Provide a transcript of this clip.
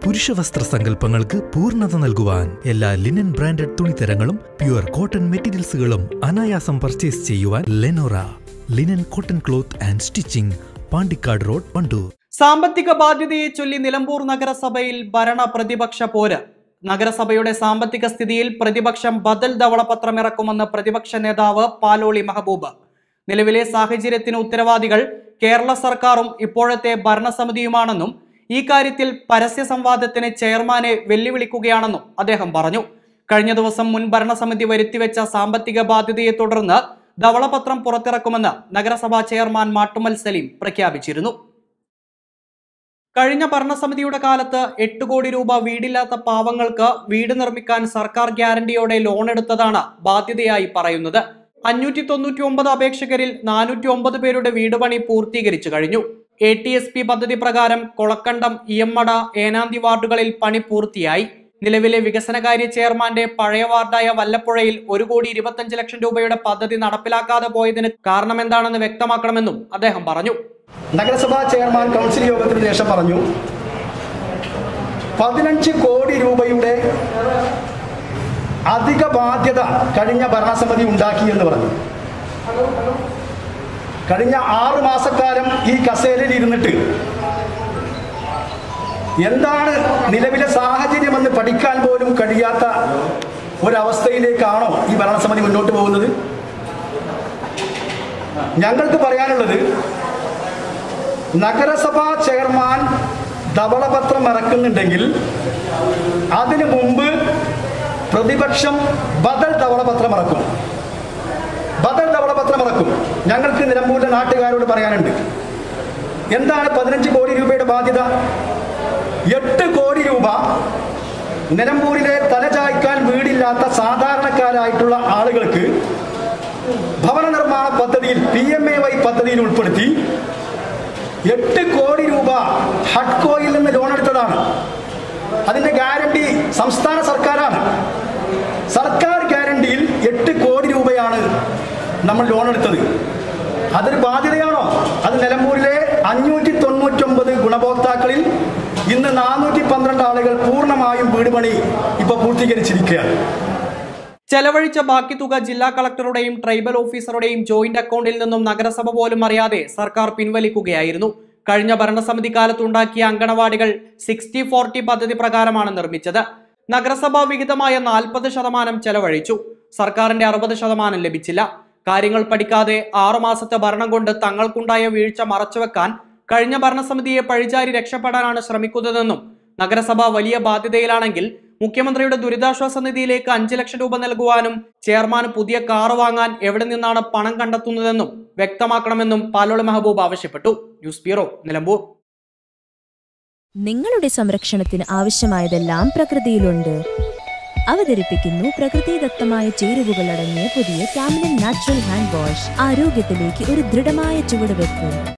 പുരുഷ വസ്ത്ര സങ്കല്പങ്ങൾക്ക് പൂർണ്ണത നൽകുവാൻ എല്ലാ ലിനൻ ബ്രാൻഡഡ് തുണിത്തരങ്ങളും പ്യുവർ കോട്ടൺ മെറ്റീരിയൽസുകളും അനായാസം പർച്ചേസ് ചെയ്യുവാൻ Lenora linen cotton cloth and stitching Pandikkad road Wandoor സാമ്പത്തിക ബാധ്യതയെ ചൊല്ലി നിലമ്പൂർ നഗരസഭയിൽ ഭരണ പ്രതിപക്ഷ പോര് നഗരസഭയുടെ സാമ്പത്തിക സ്ഥിതിയിൽ പ്രതിപക്ഷം ബദൽ ധവളപത്രം ഇറക്കുമെന്ന് പ്രതിപക്ഷ നേതാവ് പാലോളി മെഹബൂബ് നിലവിലെ സാഹചര്യത്തിന് ഉത്തരവാദികൾ കേരള സർക്കാരും ഇപ്പോഴത്തെ ഭരണസമിതിയുമാണെന്നും ഈ കാര്യത്തിൽ പരസ്യ സംവാദത്തിന് ചെയർമാനെ വെല്ലുവിളിക്കുകയാണെന്നും അദ്ദേഹം പറഞ്ഞു കഴിഞ്ഞ ദിവസം മുൻ ഭരണസമിതി വരുത്തിവെച്ച സാമ്പത്തിക ബാധ്യതയെ തുടർന്ന് ധവളപത്രം പുറത്തിറക്കുമെന്ന് നഗരസഭാ ചെയർമാൻ മാട്ടുമൽ സലീം പ്രഖ്യാപിച്ചിരുന്നു കഴിഞ്ഞ ഭരണസമിതിയുടെ കാലത്ത് എട്ട് കോടി രൂപ വീടില്ലാത്ത പാവങ്ങൾക്ക് വീട് നിർമ്മിക്കാൻ സർക്കാർ ഗ്യാരണ്ടിയോടെ ലോൺ എടുത്തതാണ് ബാധ്യതയായി പറയുന്നത് അഞ്ഞൂറ്റി തൊണ്ണൂറ്റി ഒമ്പത് അപേക്ഷകരിൽ നാനൂറ്റി ഒമ്പത് പേരുടെ വീട് പണി പൂർത്തീകരിച്ചു കഴിഞ്ഞു എ ടി എസ് പി പദ്ധതി പ്രകാരം കൊളക്കണ്ടം ഇയമ്മട ഏനാന്തി വാർഡുകളിൽ പണി പൂർത്തിയായി നിലവിലെ വികസനകാര്യ ചെയർമാന്റെ പഴയ വാർഡായ വല്ലപ്പുഴയിൽ ഒരു കോടി ഇരുപത്തഞ്ച് ലക്ഷം രൂപയുടെ പദ്ധതി നടപ്പിലാക്കാതെ പോയതിന് കാരണമെന്താണെന്ന് വ്യക്തമാക്കണമെന്നും അദ്ദേഹം പറഞ്ഞു നഗരസഭാ ചെയർമാൻ കൗൺസിൽ യോഗത്തിന് ശേഷം പറഞ്ഞു പതിനഞ്ച് കോടി രൂപയുടെ അധിക ബാധ്യത കഴിഞ്ഞ ഭരണസമിതി ഉണ്ടാക്കി എന്ന് പറഞ്ഞു കഴിഞ്ഞ ആറു മാസക്കാലം ഈ കസേരയിൽ ഇരുന്നിട്ട് എന്താണ് നിലവിലെ സാഹചര്യമെന്ന് പഠിക്കാൻ പോലും കഴിയാത്ത ഒരവസ്ഥയിലേക്കാണോ ഈ ഭരണസമിതി മുന്നോട്ട് പോകുന്നത് ഞങ്ങൾക്ക് പറയാനുള്ളത് നഗരസഭാ ചെയർമാൻ ധവളപത്രം ഇറക്കുന്നുണ്ടെങ്കിൽ അതിനു മുമ്പ് പ്രതിപക്ഷം ബദൽ ധവളപത്രം ഇറക്കും ബദൽ ധവളപത്രം ഇറക്കും ഞങ്ങൾക്ക് നിലമ്പൂരിലെ നാട്ടുകാരോട് പറയാനുണ്ട് എന്താണ് പതിനഞ്ച് കോടി രൂപയുടെ ബാധ്യത എട്ട് കോടി രൂപ നിലമ്പൂരിലെ തലചായ്ക്കാൻ വീടില്ലാത്ത സാധാരണക്കാരായിട്ടുള്ള ആളുകൾക്ക് ഭവന നിർമ്മാണ പദ്ധതിയിൽ പി എം എ വൈ പദ്ധതിയിൽ ഉൾപ്പെടുത്തി എട്ട് കോടി രൂപ ഹഡ്കോയിൽ നിന്ന് ലോൺ എടുത്തതാണ് അതിന്റെ ഗ്യാരണ്ടി സംസ്ഥാന സർക്കാരാണ് സർക്കാർ ഗ്യാരണ്ടിയിൽ എട്ട് കോടി രൂപയാണ് നമ്മൾ ലോൺ എടുത്തത് അതൊരു ബാധ്യതയാണോ അത് നിലമ്പൂരിലെ അഞ്ഞൂറ്റി തൊണ്ണൂറ്റൊമ്പത് ഗുണഭോക്താക്കളിൽ ഇന്ന് നാനൂറ്റി പന്ത്രണ്ട് ആളുകൾ പൂർണ്ണമായും വീട് പണി ഇപ്പൊ പൂർത്തീകരിച്ചിരിക്കുകയാണ് ചെലവഴിച്ച ബാക്കി തുക ജില്ലാ കളക്ടറുടെയും ട്രൈബൽ ഓഫീസറുടെയും ജോയിന്റ് അക്കൗണ്ടിൽ നിന്നും നഗരസഭ പോലും അറിയാതെ സർക്കാർ പിൻവലിക്കുകയായിരുന്നു കഴിഞ്ഞ ഭരണസമിതി കാലത്തുണ്ടാക്കിയ അങ്കണവാടികൾ സിക്സ്റ്റി ഫോർട്ടി പദ്ധതി പ്രകാരമാണ് നിർമ്മിച്ചത് നഗരസഭാ വിഹിതമായ നാൽപ്പത് ശതമാനം ചെലവഴിച്ചു സർക്കാരിന്റെ അറുപത് ശതമാനം ലഭിച്ചില്ല കാര്യങ്ങൾ പഠിക്കാതെ ആറുമാസത്തെ ഭരണം കൊണ്ട് തങ്ങൾക്കുണ്ടായ വീഴ്ച മറച്ചുവെക്കാൻ കഴിഞ്ഞ ഭരണസമിതിയെ പഴിചാരി രക്ഷപ്പെടാനാണ് ശ്രമിക്കുന്നതെന്നും നഗരസഭ വലിയ ബാധ്യതയിലാണെങ്കിൽ മുഖ്യമന്ത്രിയുടെ ദുരിതാശ്വാസ നിധിയിലേക്ക് അഞ്ച് ലക്ഷം രൂപ നൽകുവാനും ചെയർമാൻ പുതിയ കാർ വാങ്ങാൻ എവിടെ നിന്നാണ് പണം കണ്ടെത്തുന്നതെന്നും വ്യക്തമാക്കണമെന്നും പാലോളി മെഹബൂബ് ആവശ്യപ്പെട്ടു ന്യൂസ് ബ്യൂറോ നിലമ്പൂർ നിങ്ങളുടെ സംരക്ഷണത്തിന് ആവശ്യമായതെല്ലാം പ്രകൃതിയിലുണ്ട് അവതരിപ്പിക്കുന്നു പ്രകൃതിദത്തമായ ചേരുവകൾ അടങ്ങിയ പുതിയ കാമിലൻ നാച്ചുറൽ ഹാൻഡ് വാഷ് ആരോഗ്യത്തിലേക്ക് ഒരു ദൃഢമായ ചുവടുവെപ്പ്